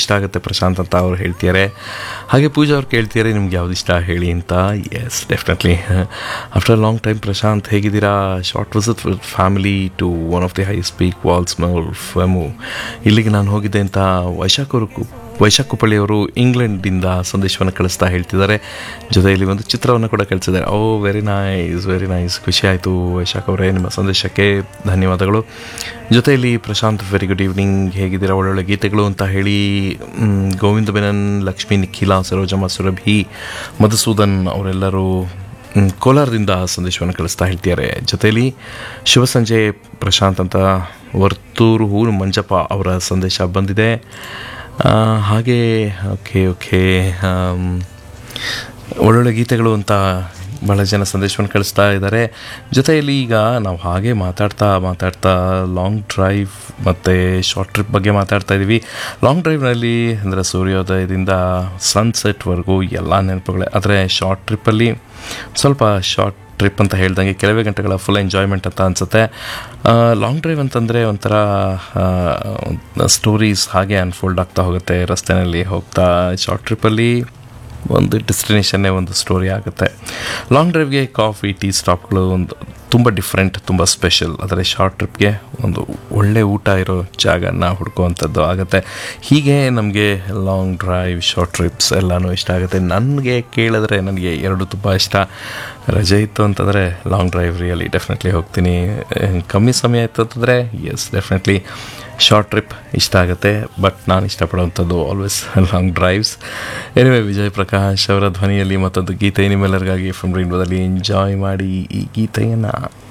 ಇಷ್ಟ ಆಗುತ್ತೆ ಪ್ರಶಾಂತ್ ಅಂತ ಅವ್ರು ಹೇಳ್ತಿದ್ದಾರೆ ಹಾಗೆ ಪೂಜಾ ಅವ್ರು ಕೇಳ್ತಿದ್ದಾರೆ ನಿಮ್ಗೆ ಯಾವ್ದು ಇಷ್ಟ ಹೇಳಿ ಅಂತ yes definitely after long time Prashanth ಹೇಗಿದ್ದೀರಾ short visit with family to one of the ಹೈ ಸ್ಪೀಕ್ ವಾಲ್ಸ್ ಮೌಲ್ ಫೆಮು ಇಲ್ಲಿಗೆ ನಾನು ಹೋಗಿದ್ದೆ ಅಂತ ವೈಶಾಖ್ ಅವರು ಕು- ವೈಶಾಖ್ ಕುಪ್ಪಳ್ಳಿ ಅವರು ಇಂಗ್ಲೆಂಡಿಂದ ಸಂದೇಶವನ್ನು ಕಳಿಸ್ತಾ ಹೇಳ್ತಿದ್ದಾರೆ ಜೊತೆಯಲ್ಲಿ ಒಂದು ಚಿತ್ರವನ್ನು ಕೂಡ ಕಳಿಸಿದ್ದಾರೆ oh very nice very nice ಖುಷಿ ಆಯಿತು ವೈಶಾಖ್ ಅವರೇ ನಿಮ್ಮ ಸಂದೇಶಕ್ಕೆ ಧನ್ಯವಾದಗಳು ಜೊತೆಯಲ್ಲಿ ಪ್ರಶಾಂತ್ ವೆರಿ ಗುಡ್ ಈವ್ನಿಂಗ್ ಹೇಗಿದ್ದೀರಾ ಒಳ್ಳೊಳ್ಳೆ ಗೀತೆಗಳು ಅಂತ ಹೇಳಿ ಮ್, ಗೋವಿಂದ ಬೆನನ್ ಲಕ್ಷ್ಮೀ ನಿಖಿಲ ಸರೋಜಮ್ಮ ಸುರಭಿ ಮಧುಸೂದನ್ ಅವರೆಲ್ಲರೂ ಮ್, ಕೋಲಾರದಿಂದ ಸಂದೇಶವನ್ನು ಕಳಿಸ್ತಾ ಹೇಳ್ತಿದ್ದಾರೆ ಜೊತೆಯಲ್ಲಿ ಶುಭ ಸಂಜೆ ಪ್ರಶಾಂತ್ ಅಂತ ವರ್ತೂರು ಹೂರು ಮಂಜಪ್ಪ ಅವರ ಸಂದೇಶ ಬಂದಿದೆ ಆ, ಹಾಗೆ ಓಕೆ ಓಕೆ ಆಮ್, ಒಳ್ಳೊಳ್ಳೆ ಗೀತೆಗಳು ಅಂತ ಭಾಳ ಜನ ಸಂದೇಶವನ್ನು ಕಳಿಸ್ತಾ ಇದ್ದಾರೆ ಜೊತೆಯಲ್ಲಿ ಈಗ ನಾವು ಹಾಗೆ ಮಾತಾಡ್ತಾ ಮಾತಾಡ್ತಾ ಲಾಂಗ್ ಡ್ರೈವ್ ಮತ್ತು ಶಾರ್ಟ್ ಟ್ರಿಪ್ ಬಗ್ಗೆ ಮಾತಾಡ್ತಾ ಇದ್ದೀವಿ ಲಾಂಗ್ ಡ್ರೈವ್ನಲ್ಲಿ ಅಂದರೆ ಸೂರ್ಯೋದಯದಿಂದ ಸನ್ಸೆಟ್ವರೆಗೂ ಎಲ್ಲ ನೆನಪುಗಳೇ ಆದರೆ ಶಾರ್ಟ್ ಟ್ರಿಪ್ಪಲ್ಲಿ ಸ್ವಲ್ಪ ಶಾರ್ಟ್ ಟ್ರಿಪ್ ಅಂತ ಹೇಳ್ದಂಗೆ ಕೆಲವೇ ಗಂಟೆಗಳ ಫುಲ್ ಎಂಜಾಯ್ಮೆಂಟ್ ಅಂತ ಅನಿಸುತ್ತೆ ಲಾಂಗ್ ಡ್ರೈವ್ ಅಂತಂದರೆ ಒಂಥರ ಸ್ಟೋರೀಸ್ ಹಾಗೆ ಅನ್ಫೋಲ್ಡ್ ಆಗ್ತಾ ಹೋಗುತ್ತೆ ರಸ್ತೆಯಲ್ಲಿ ಹೋಗ್ತಾ ಶಾರ್ಟ್ ಟ್ರಿಪ್ಪಲ್ಲಿ ಒಂದು ಡೆಸ್ಟಿನೇಷನ್ನೇ ಒಂದು ಸ್ಟೋರಿ ಆಗುತ್ತೆ ಲಾಂಗ್ ಡ್ರೈವ್ಗೆ ಕಾಫಿ ಟೀ ಸ್ಟಾಪ್ಗಳು ಒಂದು ತುಂಬ ಡಿಫ್ರೆಂಟ್ ತುಂಬ ಸ್ಪೆಷಲ್ ಆದರೆ ಶಾರ್ಟ್ ಟ್ರಿಪ್ಗೆ ಒಂದು ಒಳ್ಳೆ ಊಟ ಇರೋ ಜಾಗನ ಹುಡ್ಕುವಂಥದ್ದು ಆಗುತ್ತೆ ಹೀಗೆ ನಮಗೆ ಲಾಂಗ್ ಡ್ರೈವ್ ಶಾರ್ಟ್ ಟ್ರಿಪ್ಸ್ ಎಲ್ಲನೂ ಇಷ್ಟ ಆಗುತ್ತೆ ನನಗೆ ಕೇಳಿದ್ರೆ ನನಗೆ ಎರಡು ತುಂಬ ಇಷ್ಟ ರಜೆ ಇತ್ತು ಅಂತಂದರೆ ಲಾಂಗ್ ಡ್ರೈವ್ ರಿಯಲಿ ಡೆಫಿನೆಟ್ಲಿ ಹೋಗ್ತೀನಿ ಅಹ್, ಕಮ್ಮಿ ಸಮಯ ಇತ್ತು ಅಂತಂದರೆ ಎಸ್ ಡೆಫಿನೆಟ್ಲಿ ಶಾರ್ಟ್ ಟ್ರಿಪ್ ಇಷ್ಟ ಆಗುತ್ತೆ ಬಟ್ ನಾನು ಇಷ್ಟಪಡುವಂಥದ್ದು always long drives anyway Vijay Prakash ಅವರ ಧ್ವನಿಯಲ್ಲಿ ಮತ್ತೊಂದು ಗೀತೆ ನಿಮ್ಮೆಲ್ಲರಿಗಾಗಿ ಫ್ರಮ್ ರೇನ್ಬೋದಲ್ಲಿ ಎಂಜಾಯ್ ಮಾಡಿ ಈ ಗೀತೆಯನ್ನು